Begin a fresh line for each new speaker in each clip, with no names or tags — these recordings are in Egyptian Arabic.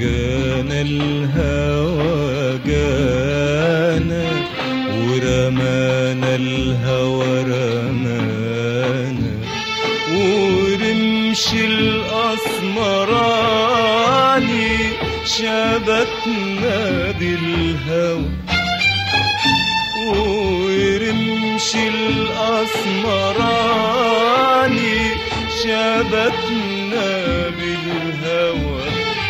جانا الهوى جانا ورمانا الهوى رمانا ورمش الأسمراني شبكنا بالهوى ورمش الأسمراني شبكنا بالهوى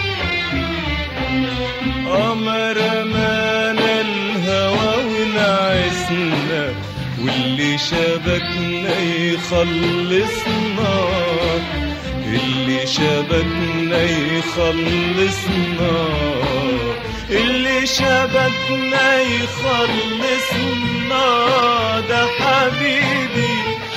قمر مانا الهوى ونعسنا واللي شبكنا يخلصنا اللي شبكنا يخلصنا اللي شبكنا يخلصنا ده حبيبي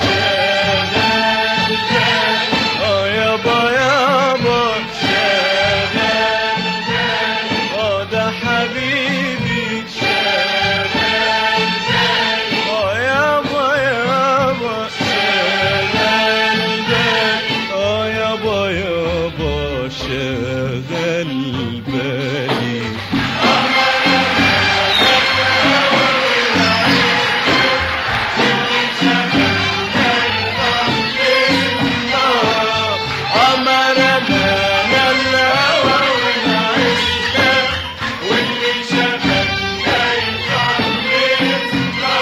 شغال اه يابا يابا شغال اه ده حبيبي شغال اه يابا يابا شغال اه يابا يابا شغال بالي أمر بنا الهوى ونعيشنا واللي شبكنا يخلصنا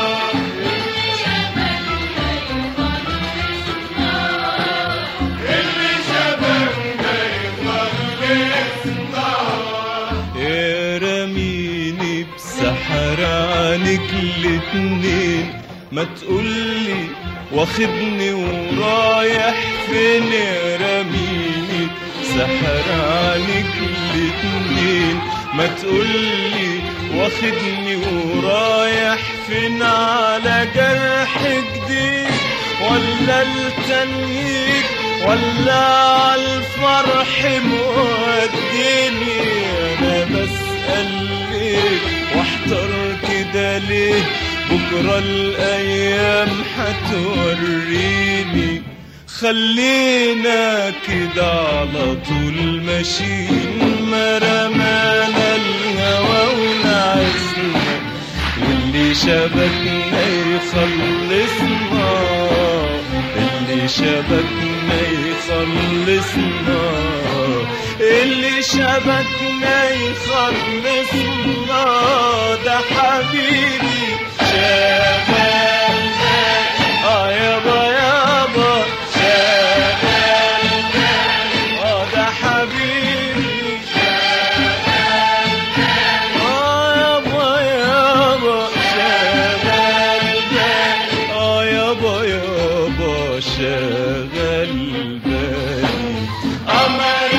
اللي شبكنا يخلصنا يا رميني بسحر عنك الاتنين ما تقولي واخدني ورايح فين يا رميني سحر عنك الاتنين ما تقولي واخدني ورايح فين على جرح جديد ولا التنهيد ولا عالفرح موديني انا بسأل ليه واحتار كده ليه بكرة الايام هتوريني خلينا كده على طول ماشيين ما رمانا الهوى ونعسنا واللي شبكنا يخلصنا اللي شبكنا يخلصنا اللي شبكنا يخلصنا ده حبيبي شغال اه يابا يابا شغال اه ده حبيبي آه يابا يابا شغال آه يابا يابا شغال بالي أمر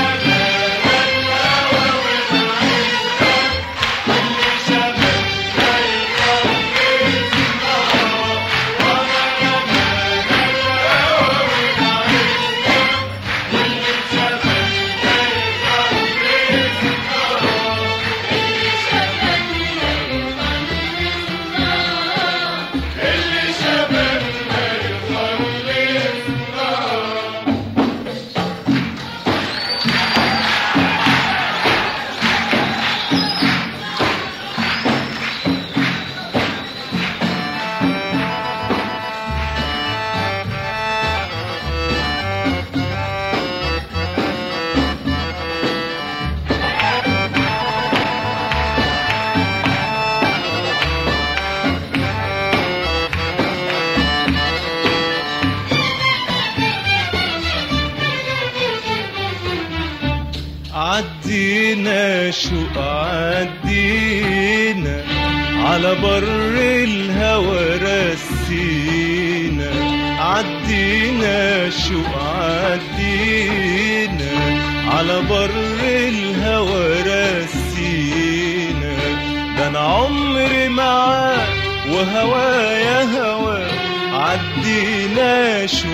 عدينا شو عدينا على بر الهوى رسينا عدينا شو عدينا على بر الهوى رسينا ده انا عمري معاك وهوايا هوا عدينا شو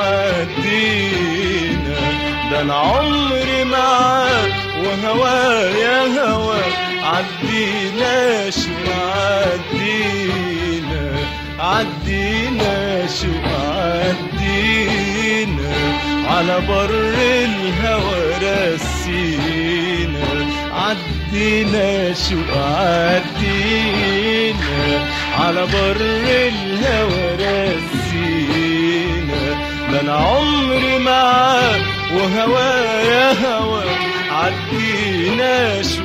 عدينا ده انا عمري معاك وهوايا هوا عدينا شو عدينا عدينا شو عدينا على بر الهوى رسينا عدينا شو عدينا على بر الهوى رسينا ده انا عمري معاك وهوايا هوا عدينا شو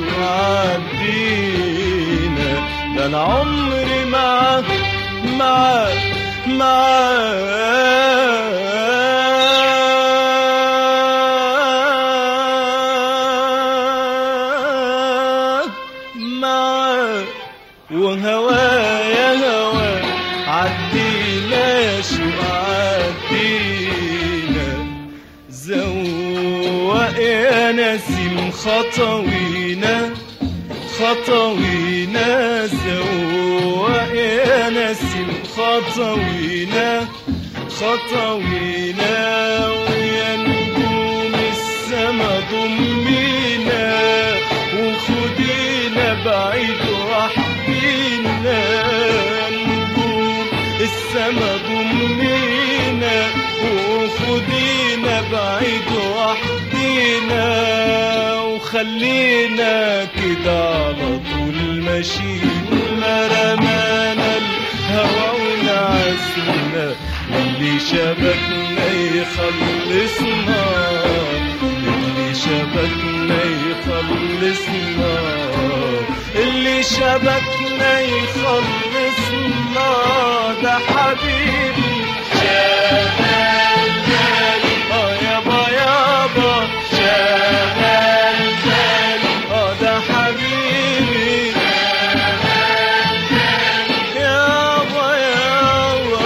عدينا ده انا عمري معاك معاك معاك معاك وهوايا هوا عدينا شو عدينا زوق يا نسيم خطوينا خطوينا زوق يا نسيم خطوينا خطوينا ويا نجوم السما ضمينا وخدينا بعيد وحدينا نجوم السما ضمينا وخدينا بعيد وحدينا وخلينا كده على طول ماشيين ما رمانا الهوى ونعسنا اللي شبكنا يخلصنا اللي شبكنا يخلصنا اللي شبكنا يخلصنا ده حبيبي شغال بالي اه يابا يابا شغال بالي اه ده حبيبي يابا يابا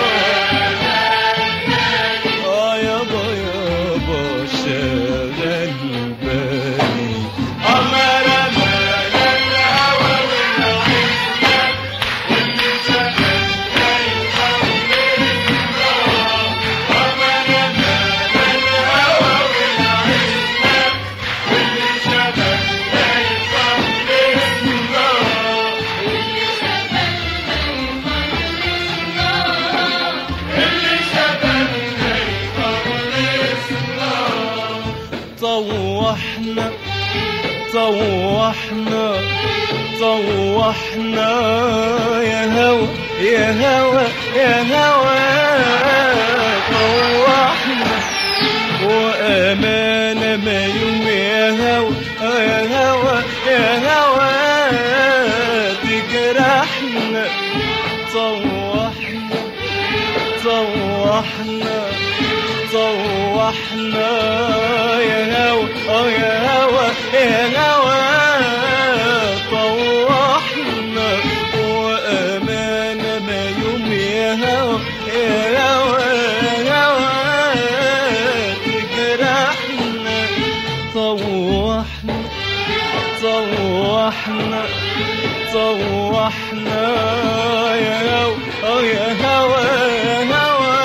اه يابا يابا شغال بالي أمر أمر الهوى والعزة واللي شغلنا يخلصنا أمر أمر الهوى والعزة واللي شغلنا يخلصنا اللي شغلنا يخلصنا طوحنا طوحنا طوحنا يا هوى يا هوى يا هوى طوحنا وأمانة ما يوم يا هوى يا هوى يا هوى تجرحنا طوحنا طوحنا طوحنا يا هوى اه يا هوى يا هوى طوحنا وأمانة ما يوم يا هوى يا هوى يا هوى تجرحنا طوحنا طوحنا طوحنا يا هوى اه يا هوى يا هوى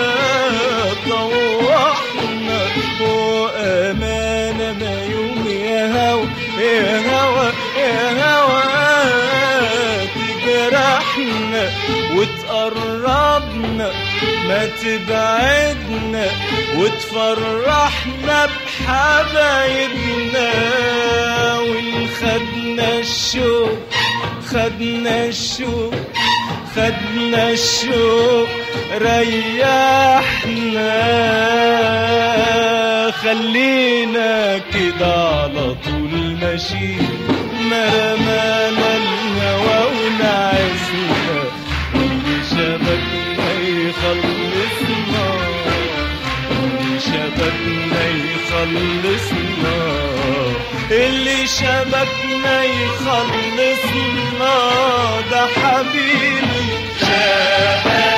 طوحنا وأمانة ما يوم يا هوى يا هوى يا هوى تجرحنا وتقربنا ما تبعدنا وتفرحنا بحبايبنا ونخدنا الشوق خدنا الشوق خدنا الشوق ريحنا خلينا كده على طول ماشيين ما رمانا الهوى ونعسنا واللي شبكنا يخلصنا اللي شبكنا يخلصنا اللي شبكنا يخلصنا ده حبيبي شبك